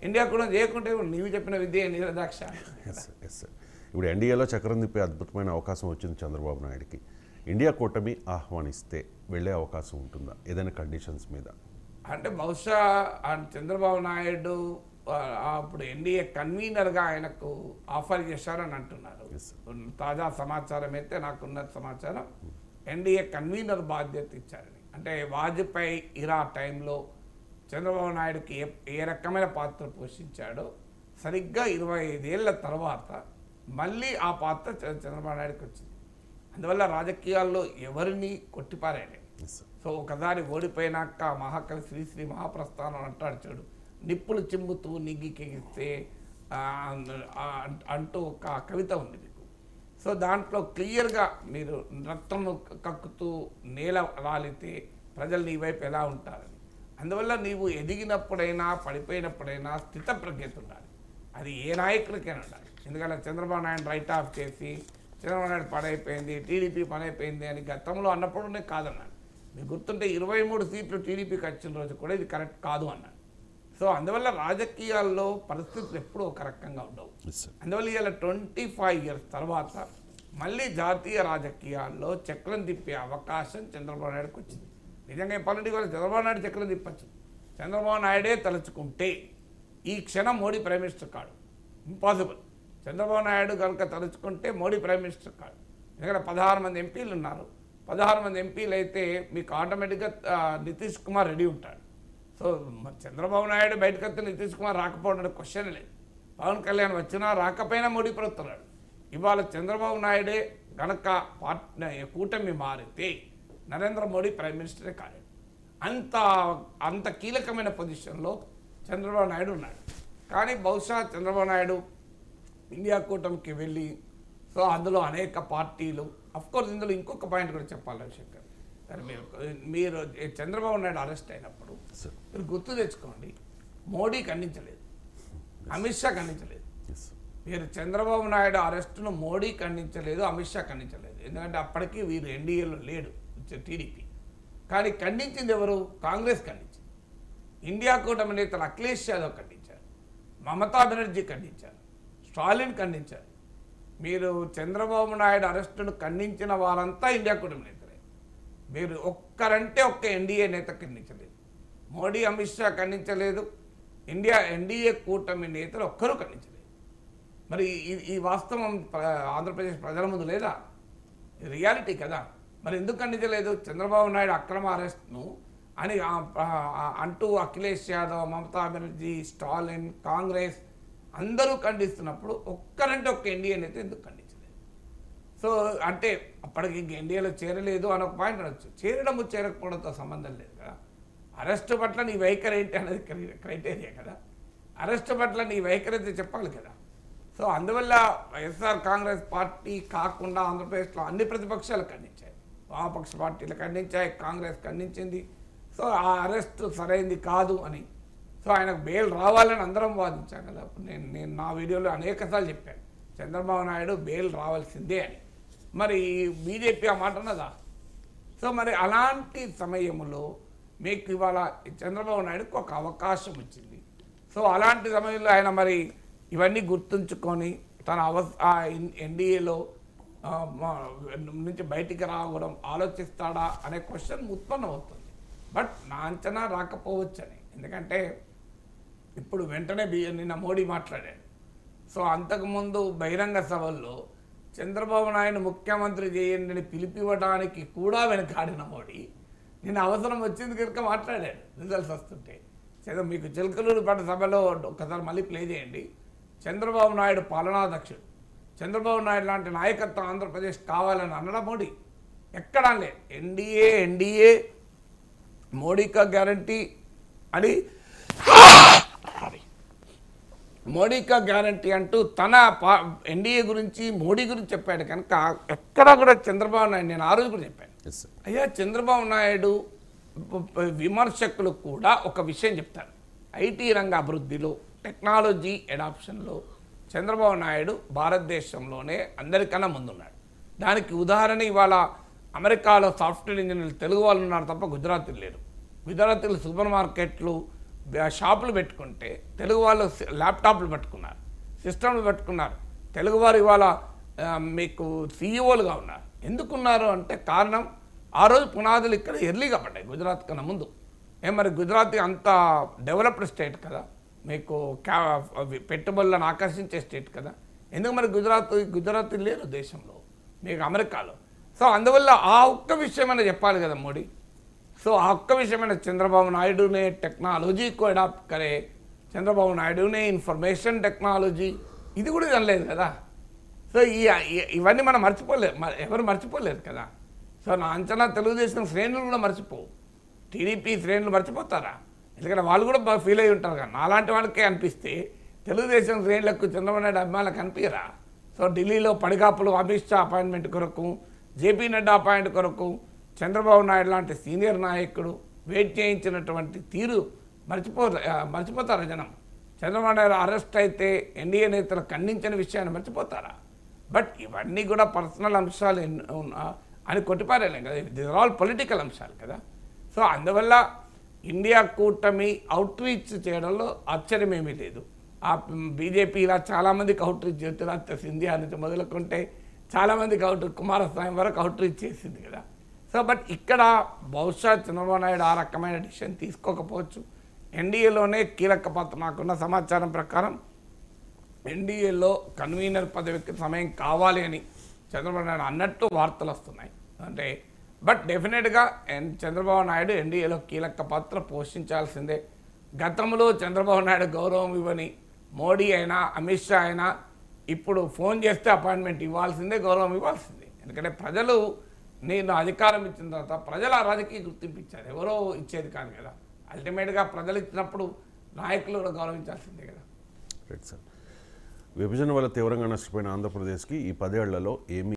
India కూడా చేయకుంటే నీవు చెప్పిన విద్య నీరదాక్ష ఎస్ ఎస్ సార్ ఇప్పుడు ఎన్డీఏలో చక్రం తిప్పే అద్భుతమైన అవకాశం వచ్చింది చంద్రబాబు నాయుడుకి ఇండియా కూటమి ఆహ్వానిస్తే వెళ్ళే అవకాశం ఉంటుందా ఏదైనా కండిషన్స్ మీద అంటే బహుశా ఆ చంద్రబాబు నాయుడు ఆ, అప్పుడు ఎన్డీఏ కన్వీనర్గా ఆయనకు ఆఫర్ చేశారని అంటున్నారు Yes, తాజా సమాచారం అయితే నాకున్న సమాచారం ఎన్డీఏ కన్వీనర్ బాధ్యత ఇచ్చారని అంటే వాజ్పేయి ఇరా టైంలో చంద్రబాబు నాయుడుకి ఏ ఏ రకమైన పాత్ర పోషించాడో సరిగ్గా ఇరవై ఐదేళ్ల తర్వాత మళ్ళీ ఆ పాత్ర చ- చంద్రబాబు నాయుడుకి వచ్చింది అందువల్ల రాజకీయాల్లో ఎవరిని కొట్టిపారాయలేదు ఎస్ సార్ సో ఒకసారి ఓడిపోయినాక మహాకవి శ్రీశ్రీ మహాప్రస్థానం అంటాడు చూడు నిప్పులు చిమ్ముతూ నిగ్గికెగిస్తే ఆ, ఆ, అంటూ ఒక కవిత ఉంది మీకు సో దాంట్లో క్లియర్గా మీరు రక్తం కక్కుతూ నేల రాలితే ప్రజలు నీ వైపు ఎలా ఉంటారని అందువల్ల నీవు ఎదిగినప్పుడైనా పడిపోయినప్పుడైనా స్థితప్రజ్ఞత ఉండాలి అది ఏ నాయకుడికైనా ఉండాలి ఎందుకంటే చంద్రబాబు నాయుడు రైట్ ఆఫ్ చేసి చంద్రబాబు నాయుడు పడైపోయింది టీడీపీ పనైపోయింది అని గతంలో అన్నప్పుడు నేను కాదన్నాను మీకు గుర్తుంటే ఇరవై మూడు సీట్లు టీడీపీకి వచ్చిన రోజు కూడా ఇది కరెక్ట్ కాదు అన్నాను సో అందువల్ల రాజకీయాల్లో పరిస్థితులు ఎప్పుడూ ఒక రకంగా ఉండవు ఎస్ సార్ అందువల్ల ఇవాళ ట్వంటీ ఫైవ్ ఇయర్స్ తర్వాత మళ్ళీ జాతీయ రాజకీయాల్లో చక్రం తిప్పే అవకాశం చంద్రబాబు నాయుడుకి వచ్చింది నిజంగా చెప్పాలంటే ఇవాళ చంద్రబాబు నాయుడు చక్రం తిప్పచ్చు చంద్రబాబు నాయుడే తలుచుకుంటే ఈ క్షణం మోడీ ప్రైమ్ మినిస్టర్ కాడు ఇంపాసిబుల్ చంద్రబాబు నాయుడు కనుక తలుచుకుంటే మోడీ ప్రైమ్ మినిస్టర్ కాడు ఎందుకంటే పదహారు మంది ఎంపీలు ఉన్నారు పదహారు మంది ఎంపీలు అయితే మీకు ఆటోమేటిక్గా ఆ, నితీష్ కుమార్ రెడీ ఉంటాడు సో మరి చంద్రబాబు నాయుడు బయటకు వస్తే నితీష్ కుమార్ రాకపోవడం క్వశ్చన్ లేదు పవన్ కళ్యాణ్ వచ్చినా రాకపోయినా మోడీ ప్రభుత్వం రాడు ఇవాళ చంద్రబాబు నాయుడే గనక పార్టీ కూటమి మారితే నరేంద్ర మోడీ ప్రైమ్ మినిస్టరే కాలేడు అంత అంత కీలకమైన పొజిషన్లో చంద్రబాబు నాయుడు ఉన్నాడు కానీ బహుశా చంద్రబాబు నాయుడు ఇండియా కూటమికి వెళ్ళి సో అందులో అనేక పార్టీలు కోర్స్ ఇందులో ఇంకొక పాయింట్ కూడా చెప్పాలి రవిశంకర్ సరే మీరు మీరు చంద్రబాబు నాయుడు అరెస్ట్ అయినప్పుడు సార్ మీరు గుర్తు తెచ్చుకోండి మోడీ ఖండించలేదు అమిత్ షా ఖండించలేదు ఎస్ మీరు చంద్రబాబు నాయుడు అరెస్టును మోడీ ఖండించలేదు అమిత్ షా ఖండించలేదు ఎందుకంటే అప్పటికి వీరు ఎన్డీఏలో లేడు టీడీపీ కానీ ఖండించింది ఎవరు కాంగ్రెస్ ఖండించింది ఇండియా కూటమి నేతలు అఖిలేష్ యాదవ్ ఖండించారు మమతా బెనర్జీ ఖండించారు స్టాలిన్ ఖండించారు మీరు చంద్రబాబు నాయుడు అరెస్టును ఖండించిన వారంతా ఇండియా కూటమి నేతలే మీరు ఒక్కరంటే ఒక్క ఎన్డీఏ నేత ఖండించలేదు మోడీ అమిత్ షా ఖండించలేదు ఇండియా ఎన్డీఏ కూటమి నేతలు ఒక్కరూ ఖండించలేదు మరి ఈ- ఈ వాస్తవం ప్ర- ఆంధ్రప్రదేశ్ ప్రజల ముందు లేదా ఇది రియాలిటీ కదా మరి ఎందుకు ఖండించలేదు చంద్రబాబు నాయుడు అక్రమ అరెస్ట్ను అని ఆ- ఆ- అంటూ అఖిలేష్ యాదవ్ మమతా బెనర్జీ స్టాలిన్ కాంగ్రెస్ అందరూ ఖండిస్తున్నప్పుడు ఒక్కరంటే ఒక్క ఎన్డీఏ నేత ఎందుకు ఖండించలేదు సో అంటే అప్పటికి ఇంక ఎన్డీఏలో చేరలేదు అని ఒక పాయింట్ అనొచ్చు చేరడం చేరకపోవడంతో సంబంధం లేదు కదా అరెస్ట్ పట్ల నీ వైఖరి ఏంటి అనేది క్రై- క్రైటీరియా కదా అరెస్ట్ పట్ల నీ వైఖరి అయితే చెప్పాలి కదా సో అందువల్ల వైఎస్ఆర్ కాంగ్రెస్ పార్టీ కాకుండా ఆంధ్రప్రదేశ్లో అన్ని ప్రతిపక్షాలు ఖండించాయి వామపక్ష పార్టీలు ఖండించాయి కాంగ్రెస్ ఖండించింది సో ఆ అరెస్ట్ సరైంది కాదు అని సో ఆయనకు బెయిల్ రావాలని అందరం వాదించాం కదా అప్పుడు నేను నేను నా వీడియోలో అనేకసార్లు చెప్పాను చంద్రబాబు నాయుడు బెయిల్ రావాల్సిందే అని మరి బీజేపీ ఆ మాట అన్నదా సో మరి అలాంటి సమయంలో మీకు ఇవాళ చంద్రబాబు నాయుడుకు ఒక అవకాశం వచ్చింది సో అలాంటి సమయంలో ఆయన మరి ఇవన్నీ గుర్తుంచుకొని తన అవ ఎన్డీఏలో నుంచి బయటికి రావడం ఆలోచిస్తాడా అనే క్వశ్చన్ ఉత్పన్నమవుతుంది బట్ నా అంచనా రాకపోవచ్చని ఎందుకంటే ఇప్పుడు వెంటనే బి నిన్న మోడీ మాట్లాడాడు సో అంతకుముందు బహిరంగ సభల్లో చంద్రబాబు నాయుడు ముఖ్యమంత్రి చేయండి అని పిలిపివ్వడానికి కూడా వెనకాడిన మోడీ నిన్న అవసరం వచ్చింది కనుక మాట్లాడాడు రిజల్ట్స్ వస్తుంటే చంద్ర మీకు చిలకలూరు పడ్డ సభలో ఒకసారి మళ్ళీ ప్లే చేయండి చంద్రబాబు నాయుడు పాలనాధ్యక్షుడు చంద్రబాబు నాయుడు లాంటి నాయకత్వం ఆంధ్రప్రదేశ్ కావాలని అనడం మోడీ ఎక్కడా లేదు ఎన్డీఏ ఎన్డీఏ మోడీ కా గ్యారంటీ అని మోడీ కా గ్యారంటీ అంటూ తన పా ఎన్డీఏ గురించి మోడీ గురించి చెప్పాడు కనుక ఎక్కడా కూడా చంద్రబాబు నాయుడు నేను ఆ రోజు కూడా చెప్పాను ఎస్ సార్ అయ్యా చంద్రబాబు నాయుడు ప- ప- విమర్శకులు కూడా ఒక విషయం చెప్తారు ఐటీ రంగ అభివృద్ధిలో టెక్నాలజీ అడాప్షన్లో చంద్రబాబు నాయుడు భారతదేశంలోనే అందరికన్నా ముందున్నాడు దానికి ఉదాహరణ ఇవాళ అమెరికాలో సాఫ్ట్వేర్ ఇంజనీర్లు తెలుగు వాళ్ళు ఉన్నారు తప్ప గుజరాతీలు లేరు గుజరాతీలు సూపర్ మార్కెట్లు బ- షాపులు పెట్టుకుంటే తెలుగు వాళ్ళు సి- ల్యాప్టాప్లు పట్టుకున్నారు సిస్టమ్లు పట్టుకున్నారు తెలుగువారు ఇవాళ ఆ, మీకు సీఈఓలుగా ఉన్నారు ఎందుకున్నారు అంటే కారణం ఆ రోజు పునాదులు ఇక్కడ ఎర్లీగా పడ్డాయి గుజరాత్ కన్నా ముందు ఏం మరి గుజరాత్ అంత డెవలప్డ్ స్టేట్ కదా మీకు క్యా అవి పెట్టుబడులను ఆకర్షించే స్టేట్ కదా ఎందుకు మరి గుజరాత్ గుజరాత్ లేరు దేశంలో మీకు అమెరికాలో సో అందువల్ల ఆ ఒక్క విషయమైనా చెప్పాలి కదా మోడీ సో ఆ ఒక్క విషయమైన చంద్రబాబు नायडू ने టెక్నాలజీ को అడాప్ట్ करे చంద్రబాబు నాయుడు ने ఇన్ఫర్మేషన్ టెక్నాలజీ ఇది కూడా అనలేదు కదా సో ఈ ఈ- ఇవన్నీ మనం మర్చిపోలేదు మ- ఎవరు మర్చిపోలేదు కదా సో నా అంచనా తెలుగుదేశం శ్రేణులు కూడా మర్చిపోవు టీడీపీ శ్రేణులు మర్చిపోతారా ఎందుకంటే వాళ్ళు కూడా బాగా ఫీల్ అయి ఉంటారు కదా నాలాంటి వాళ్ళకే అనిపిస్తే తెలుగుదేశం శ్రేణులకు చంద్రబాబు నాయుడు అభిమానులకు అనిపించరా సో ఢిల్లీలో పడిగాపులు అమిత్ షా అపాయింట్మెంట్ కొరకు జేపీ నడ్డా అపాయింట్ కొరకు చంద్రబాబు నాయుడు లాంటి సీనియర్ నాయకుడు వెయిట్ చేయించినటువంటి తీరు మర్చిపో ఆ, మర్చిపోతారా జనం చంద్రబాబు నాయుడు అరెస్ట్ అయితే ఎన్డీఏ నేతలు ఖండించిన విషయాన్ని మర్చిపోతారా బట్ ఇవన్నీ కూడా పర్సనల్ అంశాలు ఎన్- ఉన్న- అని కొట్టిపారేలేం కదా దిస్ ఆర్ ఆల్ పొలిటికల్ అంశాలు కదా సో అందువల్ల ఇండియా కూటమి అవుట్ రీచ్ చేయడంలో ఆశ్చర్యం ఏమీ లేదు ఆ బీజేపీ ఇలా చాలామందికి అవుట్ రీచ్ జ్యోతిరాజ్ సింధియా నుంచి మొదలుకుంటే చాలామందికి అవుట్ కుమారస్వామి వరకు అవుట్ రీచ్ చేసింది కదా సో బట్ ఇక్కడ బహుశా చంద్రబాబు నాయుడు ఆ రకమైన డిసిషన్ తీసుకోకపోవచ్చు ఎన్డీఏలోనే కీలక పాత్ర నాకున్న సమాచారం ప్రకారం ఎన్డీఏలో కన్వీనర్ పదవికి సమయం కావాలి అని చంద్రబాబు నాయుడు అన్నట్టు వార్తలు వస్తున్నాయి అంటే బట్ డెఫినెట్గా ఎన్ చంద్రబాబు నాయుడు ఎన్డీఏలో కీలక పాత్ర పోషించాల్సిందే గతంలో చంద్రబాబు నాయుడు గౌరవం ఇవ్వని మోడీ అయినా అమిత్ షా అయినా ఇప్పుడు ఫోన్ చేస్తే అపాయింట్మెంట్ ఇవ్వాల్సిందే గౌరవం ఇవ్వాల్సిందే ఎందుకంటే ప్రజలు నేను అధికారం ఇచ్చిన తర్వాత ప్రజలు ఆ రాజకీయ గుర్తింపు ఇచ్చారు ఎవరో ఇచ్చేది కాదు కదా అల్టిమేట్గా ప్రజలు ఇచ్చినప్పుడు నాయకులు కూడా గౌరవించాల్సిందే కదా రైట్ సార్ విభజన వల్ల తీవ్రంగా నష్టపోయిన ఆంధ్రప్రదేశ్కి ఈ పదేళ్లలో ఏమీ